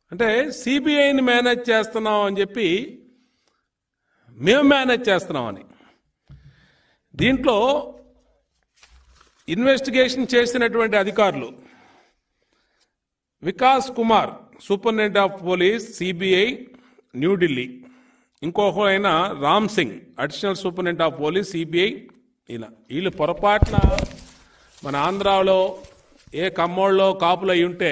అంటే సిబిఐని మేనేజ్ చేస్తున్నాం అని చెప్పి మేము మేనేజ్ చేస్తున్నామని దీంట్లో ఇన్వెస్టిగేషన్ చేసినటువంటి అధికారులు Vikas Kumar superintendent of police CBI New Delhi ఇంకొక ఆయన Ram Singh additional superintendent of police CBI ఈయన వీళ్ళు పొరపాటున మన ఆంధ్రాలో ఏ కమ్మోళ్ళలో కాపులు అయి ఉంటే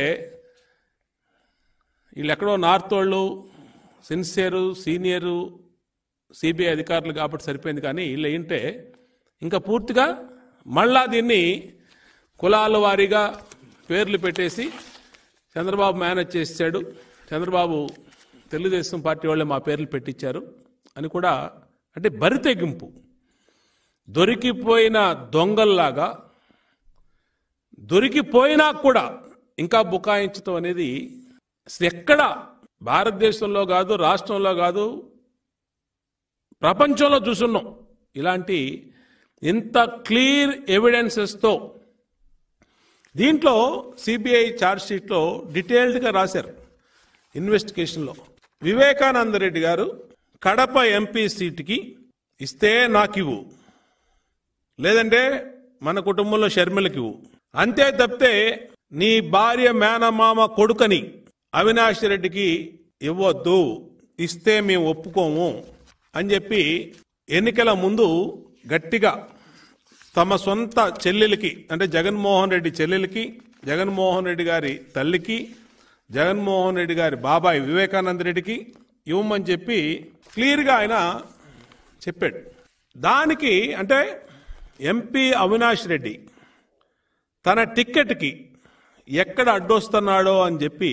వీళ్ళు ఎక్కడో నార్త్ వాళ్ళు సిన్సియరు సీనియరు సిబిఐ అధికారులు కాబట్టి సరిపోయింది కానీ వీళ్ళు ఏంటే ఇంకా పూర్తిగా మళ్ళా దీన్ని కులాల వారీగా పేర్లు పెట్టేసి చంద్రబాబు మేనేజ్ చేశాడు చంద్రబాబు తెలుగుదేశం పార్టీ వాళ్ళే మా పేర్లు పెట్టించారు అని కూడా అంటే బరి తెగింపు దొరికిపోయిన దొంగల్లాగా దొరికిపోయినా కూడా ఇంకా బుకాయించడం అనేది అసలు ఎక్కడ భారతదేశంలో కాదు రాష్ట్రంలో కాదు ప్రపంచంలో చూసున్నాం ఇలాంటి ఇంత క్లియర్ ఎవిడెన్సెస్తో దీంట్లో సిబిఐ ఛార్జ్షీట్లో డీటెయిల్డ్గా రాశారు ఇన్వెస్టిగేషన్లో వివేకానంద రెడ్డి గారు కడప ఎంపీ సీటుకి ఇస్తే నాకు ఇవ్వు లేదంటే మన కుటుంబంలో షర్మిలకి ఇవ్వు అంతే తప్పితే నీ భార్య మేనమామ కొడుకని అవినాష్ రెడ్డికి ఇవ్వద్దు ఇస్తే మేము ఒప్పుకోము అని చెప్పి ఎన్నికల ముందు గట్టిగా తమ సొంత చెల్లెలకి అంటే జగన్మోహన్ రెడ్డి చెల్లెలకి జగన్మోహన్ రెడ్డి గారి తల్లికి జగన్మోహన్ రెడ్డి గారి బాబాయ్ వివేకానంద రెడ్డికి ఇవ్వమని చెప్పి క్లియర్గా ఆయన చెప్పాడు దానికి అంటే ఎంపీ అవినాష్ రెడ్డి తన టిక్కెట్కి ఎక్కడ అడ్డొస్తున్నాడో అని చెప్పి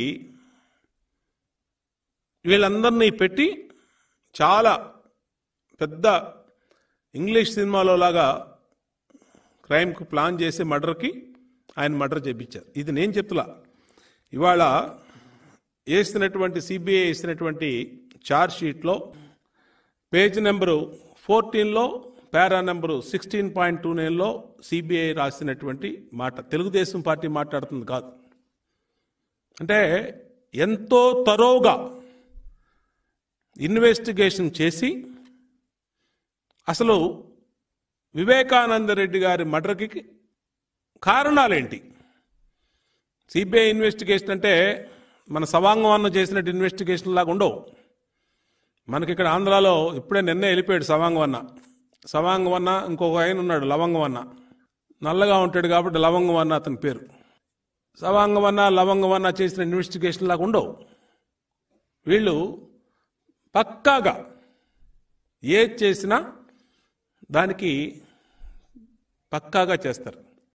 వీళ్ళందరినీ పెట్టి చాలా పెద్ద ఇంగ్లీష్ సినిమాలో లాగా క్రైమ్కి ప్లాన్ చేసి మర్డర్కి ఆయన మర్డర్ చేపించారు ఇది నేను చెప్తులా ఇవాళ వేసినటువంటి సిబిఐ వేసినటువంటి ఛార్జ్ షీట్లో పేజ్ నెంబరు ఫోర్టీన్లో para number sixteen point two నైన్లో సిబిఐ రాసినటువంటి మాట తెలుగుదేశం పార్టీ మాట్లాడుతుంది కాదు అంటే ఎంతో తరోగా ఇన్వెస్టిగేషన్ చేసి అసలు వివేకానంద రెడ్డి గారి మర్డర్కి కారణాలేంటి సిబిఐ ఇన్వెస్టిగేషన్ అంటే మన సవాంగం అన్న చేసినట్టు ఇన్వెస్టిగేషన్ లాగా ఉండవు మనకి ఇక్కడ ఆంధ్రాలో ఇప్పుడే నిన్నే వెళ్ళిపోయాడు సవాంగం అన్న సవాంగం అన్న ఇంకొక ఆయన ఉన్నాడు లవంగం అన్న నల్లగా ఉంటాడు కాబట్టి లవంగం అన్న అతని పేరు సవాంగం అన్న లవంగం అన్న చేసిన ఇన్వెస్టిగేషన్ లాగా ఉండవు వీళ్ళు పక్కాగా ఏది చేసినా దానికి పక్కాగా చేస్తారు